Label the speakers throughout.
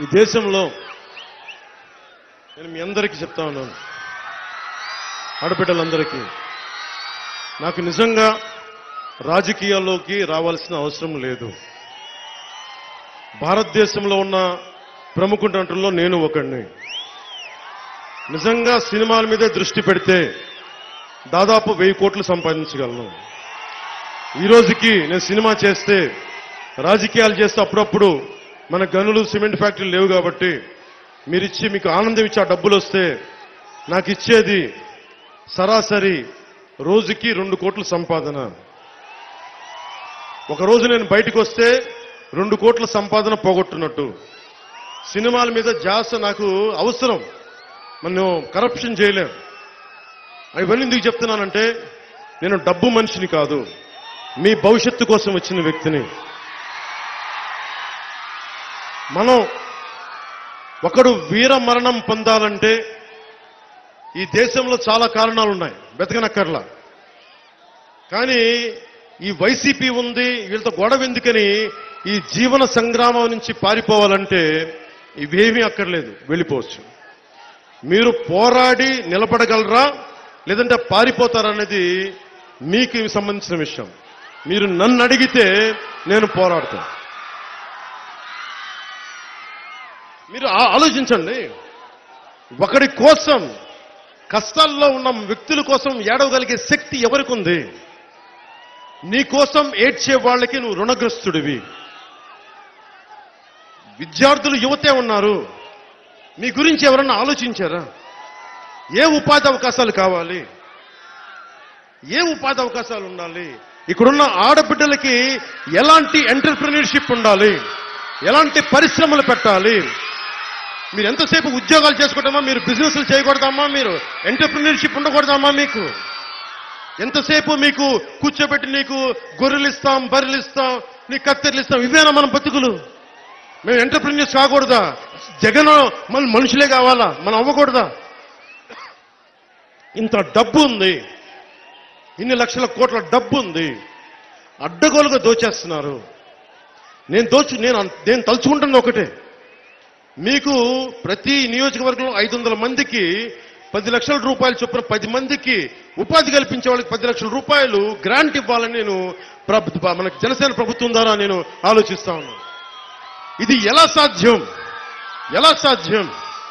Speaker 1: ఈ దేశంలో నేను మీ అందరికీ చెప్తా ఉన్నాను ఆడబిడ్డలందరికీ నాకు నిజంగా రాజకీయాల్లోకి రావాల్సిన అవసరం లేదు భారతదేశంలో ఉన్న ప్రముఖ నటుల్లో నేను ఒకడిని నిజంగా సినిమాల మీదే దృష్టి పెడితే దాదాపు వెయ్యి కోట్లు సంపాదించగలను ఈ రోజుకి నేను సినిమా చేస్తే రాజకీయాలు చేస్తే అప్పుడప్పుడు మన గనులు సిమెంట్ ఫ్యాక్టరీలు లేవు కాబట్టి మీరిచ్చి మీకు ఆనందం ఇచ్చి ఆ డబ్బులు వస్తే నాకు ఇచ్చేది సరాసరి రోజుకి రెండు కోట్ల సంపాదన ఒక రోజు నేను బయటకు వస్తే రెండు కోట్ల సంపాదన పోగొట్టున్నట్టు సినిమాల మీద జాస నాకు అవసరం మనం కరప్షన్ చేయలేం ఇవన్నీ ఎందుకు చెప్తున్నానంటే నేను డబ్బు మనిషిని కాదు మీ భవిష్యత్తు కోసం వచ్చిన వ్యక్తిని మనం ఒకడు వీర మరణం పొందాలంటే ఈ దేశంలో చాలా కారణాలు ఉన్నాయి బెతకనక్కర్లా కానీ ఈ వైసీపీ ఉంది వీళ్ళతో గొడవ ఎందుకని ఈ జీవన సంగ్రామం నుంచి పారిపోవాలంటే ఇవేమీ అక్కర్లేదు వెళ్ళిపోవచ్చు మీరు పోరాడి నిలబడగలరా లేదంటే పారిపోతారనేది మీకు సంబంధించిన విషయం మీరు నన్ను అడిగితే నేను పోరాడతాను మీరు ఆ- ఆలోచించండి ఒకడి కోసం కష్టాల్లో ఉన్న వ్యక్తుల కోసం ఏడవగలిగే శక్తి ఎవరికి ఉంది నీ కోసం ఏడ్చే వాళ్ళకి నువ్వు రుణగ్రస్తుడివి విద్యార్థులు యువతే ఉన్నారు మీ గురించి ఎవరన్నా ఆలోచించారా ఏ ఉపాధి అవకాశాలు కావాలి ఏ ఉపాధి అవకాశాలు ఉండాలి ఇక్కడున్న ఆడబిడ్డలకి ఎలాంటి ఎంటర్ప్రినర్షిప్ ఉండాలి ఎలాంటి పరిశ్రమలు పెట్టాలి మీరు ఎంతసేపు ఉద్యోగాలు చేసుకుంటామా మీరు బిజినెస్లు చేయకూడదామా మీరు ఎంటర్ప్రినర్షిప్ ఉండకూడదామా మీకు ఎంతసేపు మీకు కూర్చోబెట్టి నీకు గొర్రెలు ఇస్తాం బర్రెలు ఇస్తాం నీకు కత్తెరలు ఇస్తాం ఇవేనా మన బతుకులు మేము ఎంటర్ప్రినర్స్ కాకూడదా జగన్ మన మనుషులే కావాలా మనం అవ్వకూడదా ఇంత డబ్బు ఉంది ఇన్ని లక్షల కోట్ల డబ్బు ఉంది అడ్డగోలుగా దోచేస్తున్నారు నేను దోచు నేను అన్- నేను తలుచుకుంటున్న ఒకటే మీకు ప్రతి నియోజకవర్గంలో ఐదు వందల మందికి పది లక్షల రూపాయలు చొప్పున పది మందికి ఉపాధి కల్పించే వాళ్ళకి పది లక్షల రూపాయలు గ్రాంట్ ఇవ్వాలని నేను ప్రభు- మనకి జనసేన ప్రభుత్వం ద్వారా నేను ఆలోచిస్తా ఉన్నాను ఇది ఎలా సాధ్యం ఎలా సాధ్యం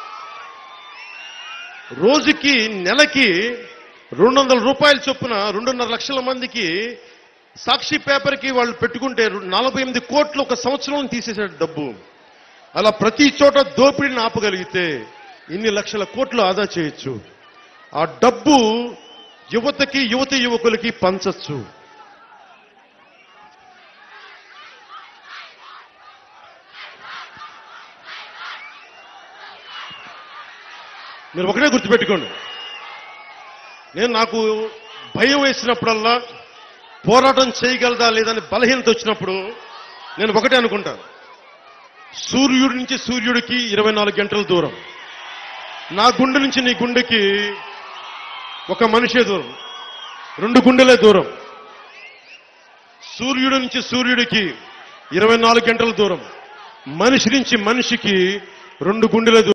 Speaker 1: రోజుకి నెలకి రెండు వందల రూపాయల చొప్పున రెండున్నర లక్షల మందికి సాక్షి పేపర్కి వాళ్ళు పెట్టుకుంటే నలభై ఎనిమిది కోట్లు ఒక సంవత్సరం తీసేసాడు డబ్బు అలా ప్రతి చోట దోపిడీని ఆపగలిగితే ఇన్ని లక్షల కోట్లు ఆదా చేయొచ్చు ఆ డబ్బు యువతకి యువతి యువకులకి పంచచ్చు మీరు ఒకటే గుర్తుపెట్టుకోండి నేను నాకు భయం వేసినప్పుడల్లా పోరాటం చేయగలదా లేదని బలహీనత వచ్చినప్పుడు నేను ఒకటే అనుకుంటాను సూర్యుడి నుంచి సూర్యుడికి ఇరవై నాలుగు గంటల దూరం నా గుండె నుంచి నీ గుండెకి ఒక మనిషే దూరం రెండు గుండెలే దూరం సూర్యుడి నుంచి సూర్యుడికి ఇరవై నాలుగు గంటల దూరం మనిషి నుంచి మనిషికి రెండు గుండెలే దూరం